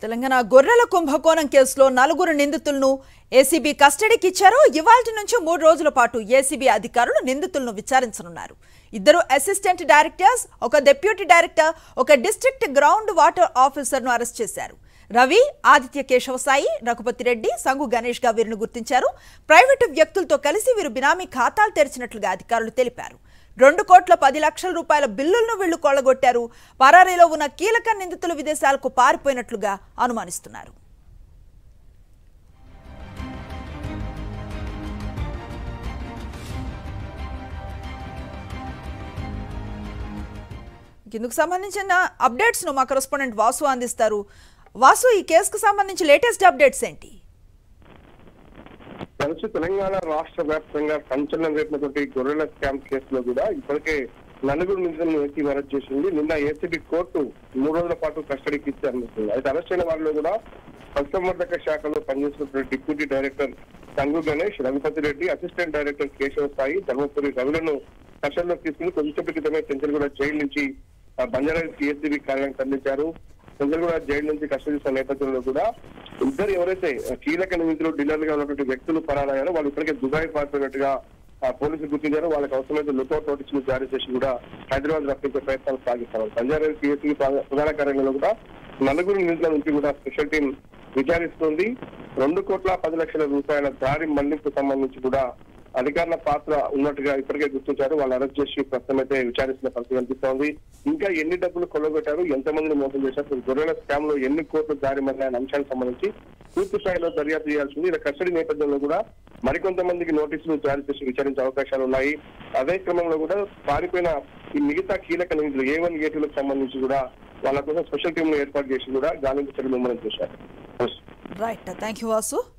తెలంగాణ గొర్రెల కుంభకోణం కేసులో నలుగురు నిందితులను ఏసీబీ కస్టడీకి ఇచ్చారు ఇవాల్టి నుంచి మూడు రోజుల పాటు ఏసీబీ అధికారులు నిందితులను విచారించనున్నారు ఇద్దరు అసిస్టెంట్ డైరెక్టర్స్ ఒక డిప్యూటీ డైరెక్టర్ ఒక డిస్ట్రిక్ట్ గ్రౌండ్ వాటర్ ఆఫీసర్ను అరెస్ట్ చేశారు రవి ఆదిత్య కేశవసాయి రఘుపతి రెడ్డి సంగు గణేష్ గా వీరిని గుర్తించారు ప్రైవేటు వ్యక్తులతో కలిసి వీరు బినామీ ఖాతాలు తెరిచినట్లుగా అధికారులు తెలిపారు రెండు కోట్ల పది లక్షల రూపాయల బిల్లులను వీళ్లు కొల్లగొట్టారు పరారీలో ఉన్న కీలక నిందితులు విదేశాలకు పారిపోయినట్లుగా అనుమానిస్తున్నారు ఇందుకు సంబంధించిన అప్డేట్స్ ను మా కరెస్పాండెంట్ వాసు అందిస్తారు వాసు ఈ కేసుకు సంబంధించి లేటెస్ట్ అప్డేట్స్ ఏంటి కలిసి తెలంగాణ రాష్ట్ర వ్యాప్తంగా సంచలనం రేపినటువంటి గొర్రెల స్కామ్ కేసులో కూడా ఇప్పటికే నలుగురు నిందితులను ఏసీబీ అరెస్ట్ చేసింది నిన్న ఏసీబీ కోర్టు మూడు రోజుల పాటు కస్టడీకి ఇచ్చారు అయితే అరెస్ట్ అయిన వారిలో కూడా పశుసంవర్ధక శాఖలో పనిచేస్తున్నటువంటి deputy director Sangu Ganesh Raghupathi Reddy assistant director Keshava Sai Dharmapuri రవిలను కస్టడీలోకి తీసుకుని కొంచెం క్రితమే చెంచల్గూడ జైలు నుంచి ఆ, బంజారాహిల్స్ ఏసీబీ కార్యాలయం తరలించారు చెంచల్గూడ జైలు నుంచి కస్టడీ తీసుకున్న నేపథ్యంలో కూడా ఇద్దరు ఎవరైతే కీలక నిందితులు డీలర్లుగా ఉన్నటువంటి వ్యక్తులు పరారయ్యారో వాళ్ళు ఇప్పటికే దుబాయ్ పారిపోయినట్టుగా ఆ, పోలీసులు గుర్తించారు వాళ్ళకి అవసరమైతే లుకౌట్ నోటీసులు జారీ చేసి కూడా హైదరాబాద్ రప్పించే ప్రయత్నాలు సాగిస్తారు బంజారాహిల్స్ పిఎస్సీ ప్రధాన కార్యాలయంలో కూడా నలుగురు నిందితుల నుంచి కూడా స్పెషల్ టీం విచారిస్తుంది రెండు కోట్ల పది లక్షల రూపాయల దారి మళ్లింపు సంబంధించి కూడా అధికారుల పాత్ర ఉన్నట్టుగా ఇప్పటికే గుర్తించారు వాళ్ళు అరెస్ట్ చేసి ప్రస్తుతం అయితే విచారిస్తున్న పరిస్థితి కనిపిస్తోంది ఇంకా ఎన్ని డబ్బులు కొల్లగొట్టారు ఎంతమందిని మోసం చేశారు గొర్రెల స్కామ్ లో ఎన్ని కోట్లు దారి మళ్ళీ అంశాలకు సంబంధించి పూర్తి స్థాయిలో దర్యాప్తు చేయాల్సింది ఇలా కస్టడీ నేపథ్యంలో కూడా మరికొంతమందికి నోటీసులు జారీ చేసి విచారించే అవకాశాలు ఉన్నాయి అదే క్రమంలో కూడా పారిపోయిన ఈ మిగతా కీలక నిధులు ఏ వన్ ఏ టూలకు సంబంధించి కూడా వాళ్ళ కోసం స్పెషల్ టీం ఏర్పాటు చేసి కూడా గాలింపు చర్యలు ముమ్మరం చేశారు రైట్ థ్యాంక్ యూ వాసు